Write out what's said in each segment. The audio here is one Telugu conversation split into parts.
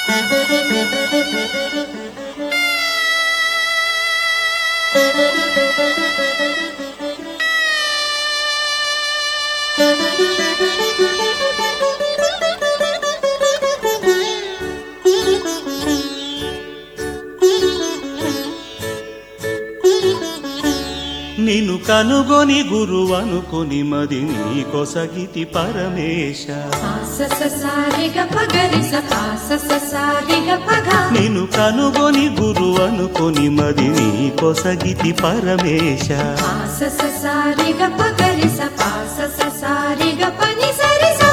నిన్ను కనుగొని గురువనుకొని మది నీ కొసగితి పరమేశ సారిగ పగరి సారిగ పగ నిన్ను కనుగొని గురువనుకొని మది నీ కొసగితి పరమేశ సారిగ పగరి సారిగ పని సరి సా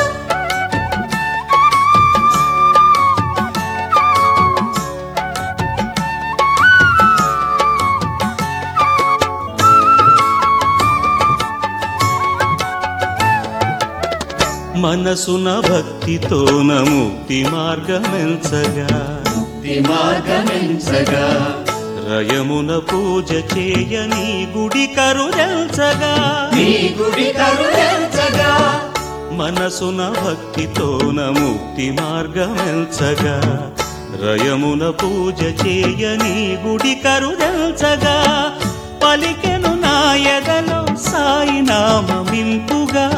మనసున భక్తితోన ముక్తి మార్గమెంచగా మార్గమెంచగా రయమున పూజ చేయని గుడి కరుదెల్చగా నీ గుడి కరుణించగా మనసున భక్తితోన ముక్తి మార్గమెంచగా రయమున పూజ చేయని గుడి కరుదెల్చగా పలికెను నాయదలో సాయి నామమింపుగా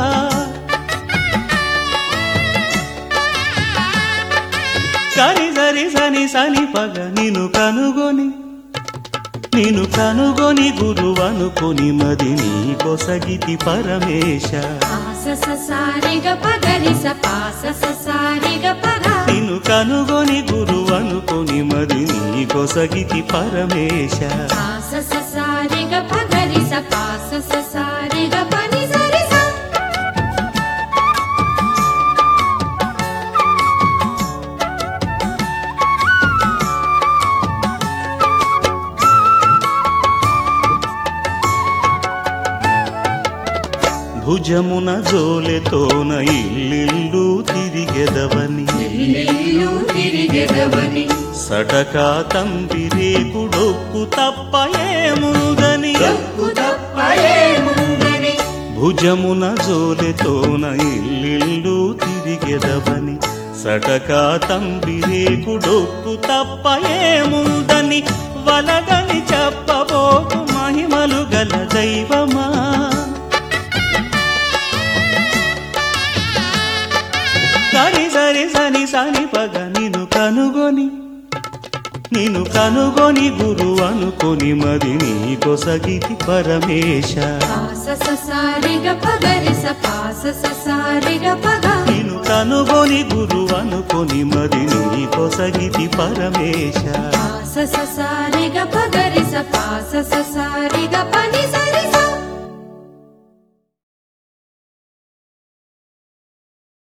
సరి సరి సని సని పగ నిన్ను కనుగొని నిన్ను కనుగొని గురువనుకొని మది నీ కొసగితి పరమేశ సారిగ పగరి సారిగ పగ నిన్ను కనుగొని గురువనుకొని మది నీ కొసగితి పరమేశ సారిగ పగరి సారిగ పని సరి సా భుజమున జోలెతోన ఇల్లిల్లు తిరిగెదవని ఇల్లు తిరిగెదవని సడకా తంబిరే గుడొక్కు తప్ప ఏముందని తప్పు తప్ప ఏముందని భుజమున జోలెతోన ఇల్లిల్లు తిరిగెదవని సటకా తంబిరే గుడొక్కు తప్ప ఏముందని వలదని చెప్పబోకు మహిమలు గల దైవమా సరి సరి సని సని పగ నిన్ను కనుగొని నిన్ను కనుగొని గురు అనుకొని మది నీ కొసగితి పరమేశ సారిగ పగరి సారిగ పగ నిన్ను కనుగొని గురు అనుకొని మది నీ కొసగితి పరమేశ సారిగ పగరి సారిగ